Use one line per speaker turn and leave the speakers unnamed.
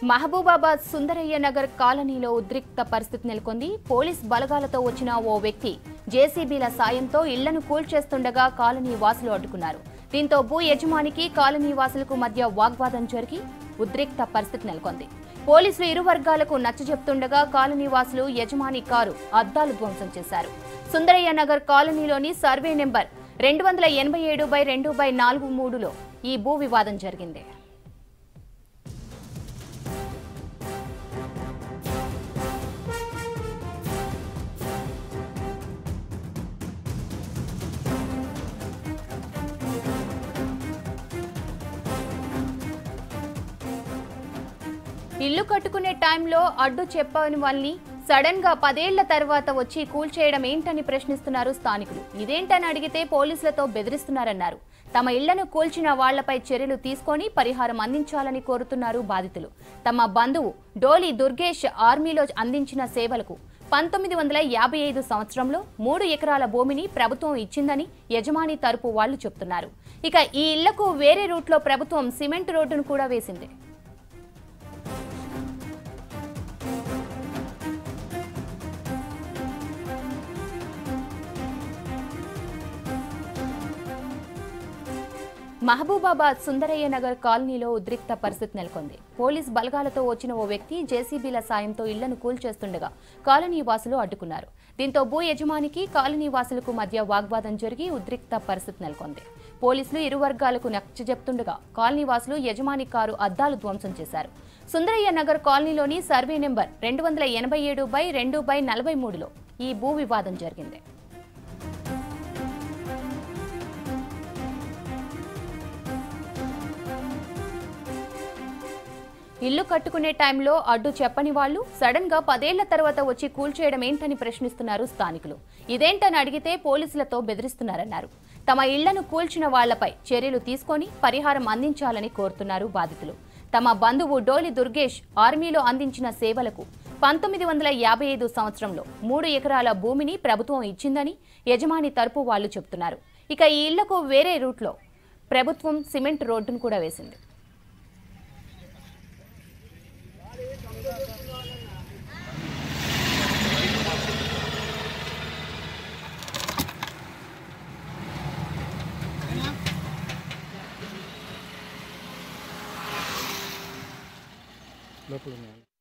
మహబూబాబాద్ సుందరయ్య నగర్ కాలనీలో ఉద్రిక్త పరిస్థితి నెలకొంది పోలీస్ బలగాలతో వచ్చిన ఓ వ్యక్తి జేసీబీల సాయంతో ఇళ్లను కూల్చేస్తుండగా కాలనీ వాసులు అడ్డుకున్నారు దీంతో భూ యజమానికి కాలనీ వాసులకు మధ్య వాగ్వాదం జరిగి ఉద్రిక్త పరిస్థితి నెలకొంది పోలీసులు ఇరు వర్గాలకు నచ్చజెప్తుండగా కాలనీ వాసులు యజమాని కారు అద్దాలు ధ్వంసం చేశారు సుందరయ్య నగర్ కాలనీలోని సర్వే నెంబర్ రెండు వందల ఎనభై ఏడు బై రెండు బై నాలుగు మూడులో ఈ భూ వివాదం జరిగింది ఇల్లు కట్టుకునే టైంలో అడ్డు చెప్పని వాళ్ళని సడన్ గా పదేళ్ల తర్వాత వచ్చి కూల్చేయడం ఏంటని ప్రశ్నిస్తున్నారు స్థానికులు ఇదేంటని అడిగితే పోలీసులతో బెదిరిస్తున్నారన్నారు తమ ఇళ్లను కూల్చిన వాళ్లపై చర్యలు తీసుకొని పరిహారం అందించాలని కోరుతున్నారు బాధితులు తమ బంధువు డోలి దుర్గేష్ ఆర్మీలో అందించిన సేవలకు పంతొమ్మిది వందల యాభై ఐదు సంవత్సరంలో మూడు ఎకరాల భూమిని ప్రభుత్వం ఇచ్చిందని యజమాని తరపు వాళ్లు చెప్తున్నారు ఇక ఈ ఇళ్లకు వేరే రూట్లో ప్రభుత్వం సిమెంట్ రోడ్డును కూడా వేసింది మహబూబాబాద్ సుందరయ్య నగర్ కాలనీలో ఉద్రిక్త పరిస్థితి నెలకొంది పోలీస్ బలగాలతో వచ్చిన ఓ వ్యక్తి జేసీబీల సాయంతో ఇళ్లను కూల్చేస్తుండగా కాలనీ వాసులు అడ్డుకున్నారు దీంతో భూ యజమానికి కాలనీ వాసులకు మధ్య వాగ్వాదం జరిగి ఉద్రిక్త పరిస్థితి నెలకొంది పోలీసులు ఇరు వర్గాలకు నచ్చజెప్తుండగా కాలనీ వాసులు యజమాని కారు అద్దాలు ధ్వంసం చేశారు సుందరయ్య నగర్ కాలనీలోని సర్వే నెంబర్ రెండు వందల ఎనభై ఏడు బై రెండు బై నలభై మూడులో ఈ భూ వివాదం జరిగింది ఇల్లు కట్టుకునే టైంలో అడ్డు చెప్పని వాళ్ళు సడన్ గా పదేళ్ల తర్వాత వచ్చి కూల్చేయడం ఏంటని ప్రశ్నిస్తున్నారు స్థానికులు ఇదేంటని అడిగితే పోలీసులతో బెదిరిస్తున్నారన్నారు తమ ఇళ్లను కూల్చిన వాళ్లపై చర్యలు తీసుకొని పరిహారం అందించాలని కోరుతున్నారు బాధితులు తమ బంధువు డోలి దుర్గేష్ ఆర్మీలో అందించిన సేవలకు పంతొమ్మిది వందల యాభై ఐదు సంవత్సరంలో మూడు ఎకరాల భూమిని ప్రభుత్వం ఇచ్చిందని యజమాని తరపు వాళ్ళు చెబుతున్నారు ఇక ఈ ఇళ్లకు వేరే రూట్లో ప్రభుత్వం సిమెంట్ రోడ్డును కూడా వేసింది
లోపల ఉన్నాయి